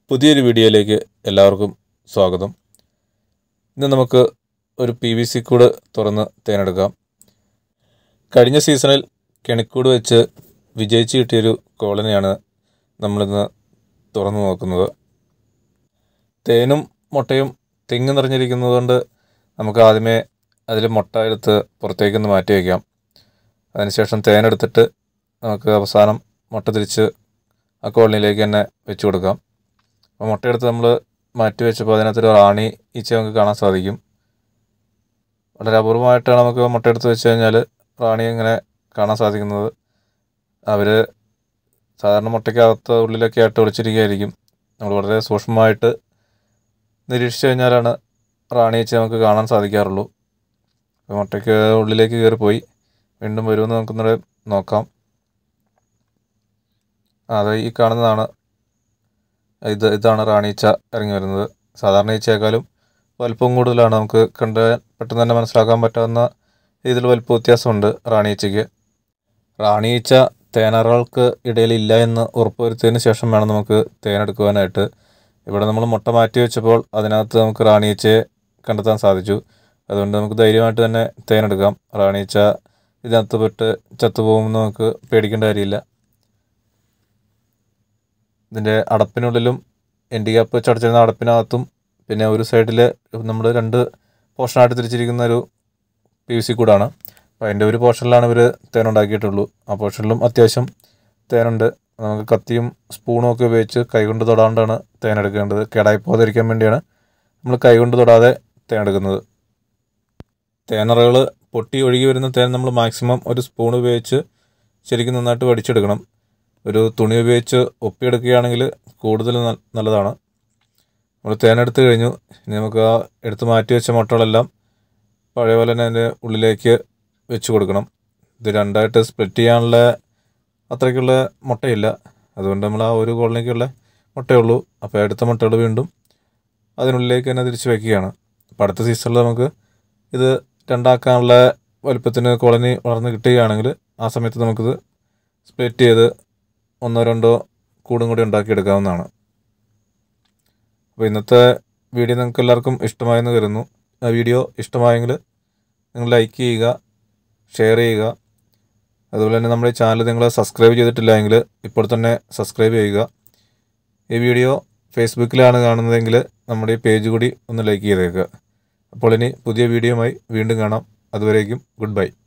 പുതിയൊരു വീഡിയോയിലേക്ക് എല്ലാവർക്കും സ്വാഗതം ഇന്ന് നമുക്ക് ഒരു പി വി സി കൂട് തുറന്ന് തേനെടുക്കാം കഴിഞ്ഞ സീസണിൽ കെണിക്കൂട് വെച്ച് വിജയിച്ച് കിട്ടിയൊരു കോളനിയാണ് നമ്മളിന്ന് തുറന്നു നോക്കുന്നത് തേനും മുട്ടയും തിങ്ങി നിറഞ്ഞിരിക്കുന്നതുകൊണ്ട് നമുക്ക് ആദ്യമേ അതിൽ മുട്ട എടുത്ത് പുറത്തേക്കൊന്ന് മാറ്റി വയ്ക്കാം അതിനുശേഷം തേനെടുത്തിട്ട് നമുക്ക് അവസാനം മുട്ട തിരിച്ച് ആ കോളനിയിലേക്ക് തന്നെ വെച്ച് കൊടുക്കാം അപ്പോൾ മുട്ടയെടുത്ത് നമ്മൾ മാറ്റി വെച്ചപ്പോൾ അതിനകത്തൊരു റാണി ഈച്ച നമുക്ക് കാണാൻ സാധിക്കും വളരെ അപൂർവമായിട്ടാണ് നമുക്ക് മുട്ടയെടുത്ത് വെച്ച് കഴിഞ്ഞാൽ റാണി ഇങ്ങനെ കാണാൻ സാധിക്കുന്നത് അവർ സാധാരണ മുട്ടയ്ക്കകത്ത് ഉള്ളിലൊക്കെ ആയിട്ട് ഒളിച്ചിരിക്കുകയായിരിക്കും നമ്മൾ വളരെ സൂക്ഷ്മമായിട്ട് നിരീക്ഷിച്ച് കഴിഞ്ഞാലാണ് റാണി ഈച്ച നമുക്ക് കാണാൻ സാധിക്കാറുള്ളൂ അപ്പോൾ മുട്ടയ്ക്ക് ഉള്ളിലേക്ക് കയറിപ്പോയി വീണ്ടും വരുമെന്ന് നമുക്കൊന്നുകൂടെ നോക്കാം ആ, അത് ഈ കാണുന്നതാണ് ഇത് ഇതാണ് റാണീച്ച ഇറങ്ങി വരുന്നത് സാധാരണ ഈച്ചയേക്കാളും വലിപ്പം കൂടുതലാണ് നമുക്ക് കണ്ട് പെട്ടെന്ന് തന്നെ മനസ്സിലാക്കാൻ പറ്റാവുന്ന രീതിയിൽ വലിപ്പ വ്യത്യാസമുണ്ട് റാണീച്ചയ്ക്ക് റാണീച്ച തേനറകൾക്ക് ഇടയിൽ ഇല്ല എന്ന് ഉറപ്പുവരുത്തിയതിന് ശേഷം വേണം നമുക്ക് തേനെടുക്കുവാനായിട്ട് ഇവിടെ നമ്മൾ മുട്ട മാറ്റി വെച്ചപ്പോൾ അതിനകത്ത് നമുക്ക് റാണീച്ചയെ കണ്ടെത്താൻ സാധിച്ചു അതുകൊണ്ട് നമുക്ക് ധൈര്യമായിട്ട് തന്നെ തേനെടുക്കാം റാണീച്ച ഇതിനകത്ത് പെട്ട് ചത്തുപോകുമെന്ന് നമുക്ക് പേടിക്കേണ്ട കാര്യമില്ല ഇതിൻ്റെ അടപ്പിനുള്ളിലും എൻഡ് ക്യാപ്പ് വെച്ച് അടച്ചിരുന്ന അടപ്പിനകത്തും പിന്നെ ഒരു സൈഡിൽ നമ്മൾ രണ്ട് പോർഷനായിട്ട് തിരിച്ചിരിക്കുന്ന ഒരു പി വി സി കൂടാണ് അപ്പോൾ അതിൻ്റെ ഒരു പോർഷനിലാണ് ഇവർ തേനുണ്ടാക്കിയിട്ടുള്ളൂ ആ പോർഷനിലും അത്യാവശ്യം തേനുണ്ട് നമുക്ക് കത്തിയും സ്പൂണും ഒക്കെ ഉപയോഗിച്ച് കൈകൊണ്ട് തൊടാണ്ടാണ് തേൻ എടുക്കേണ്ടത് കേടായി പോകാതിരിക്കാൻ വേണ്ടിയാണ് നമ്മൾ കൈകൊണ്ട് തൊടാതെ തേൻ എടുക്കുന്നത് തേനറകൾ പൊട്ടി ഒഴുകി വരുന്ന തേൻ നമ്മൾ മാക്സിമം ഒരു സ്പൂൺ ഉപയോഗിച്ച് ശരിക്കും നന്നായിട്ട് വടിച്ചെടുക്കണം ഒരു തുണി ഉപയോഗിച്ച് ഒപ്പിയെടുക്കുകയാണെങ്കിൽ കൂടുതൽ ന- നല്ലതാണ് നമ്മൾ തേനെടുത്ത് കഴിഞ്ഞു ഇനി നമുക്ക് ആ എടുത്ത് മാറ്റി വെച്ച മുട്ടകളെല്ലാം പഴയ പോലെ തന്നെ അതിൻ്റെ ഉള്ളിലേക്ക് വെച്ച് കൊടുക്കണം ഇത് രണ്ടായിട്ട് സ്പ്ലിറ്റ് ചെയ്യാനുള്ള അത്രയ്ക്കുള്ള മുട്ടയില്ല അതുകൊണ്ട് നമ്മൾ ആ ഒരു കോളനിക്കുള്ള മുട്ടയുള്ളൂ അപ്പോൾ എടുത്ത മുട്ടകൾ വീണ്ടും അതിനുള്ളിലേക്ക് തന്നെ തിരിച്ച് വെക്കുകയാണ് അപ്പോൾ അടുത്ത സീസണിൽ നമുക്ക് ഇത് രണ്ടാക്കാനുള്ള വലുപ്പത്തിന് കോളനി വളർന്ന് കിട്ടുകയാണെങ്കിൽ ആ സമയത്ത് നമുക്കിത് സ്പ്ലിറ്റ് ചെയ്ത് ഒന്നോ രണ്ടോ കൂടും കൂടി ഉണ്ടാക്കിയെടുക്കാവുന്നതാണ് അപ്പോൾ ഇന്നത്തെ വീഡിയോ നിങ്ങൾക്ക് എല്ലാവർക്കും ഇഷ്ടമായെന്ന് കരുതുന്നു ആ വീഡിയോ ഇഷ്ടമായെങ്കിൽ നിങ്ങൾ ലൈക്ക് ചെയ്യുക ഷെയർ ചെയ്യുക അതുപോലെ തന്നെ നമ്മുടെ ഈ ചാനൽ നിങ്ങൾ സബ്സ്ക്രൈബ് ചെയ്തിട്ടില്ല എങ്കിൽ ഇപ്പോൾ തന്നെ സബ്സ്ക്രൈബ് ചെയ്യുക ഈ വീഡിയോ ഫേസ്ബുക്കിലാണ് കാണുന്നതെങ്കിൽ നമ്മുടെ ഈ പേജ് കൂടി ഒന്ന് ലൈക്ക് ചെയ്തേക്കുക അപ്പോൾ ഇനി പുതിയ വീഡിയോയുമായി വീണ്ടും കാണാം അതുവരേക്കും ഗുഡ് ബൈ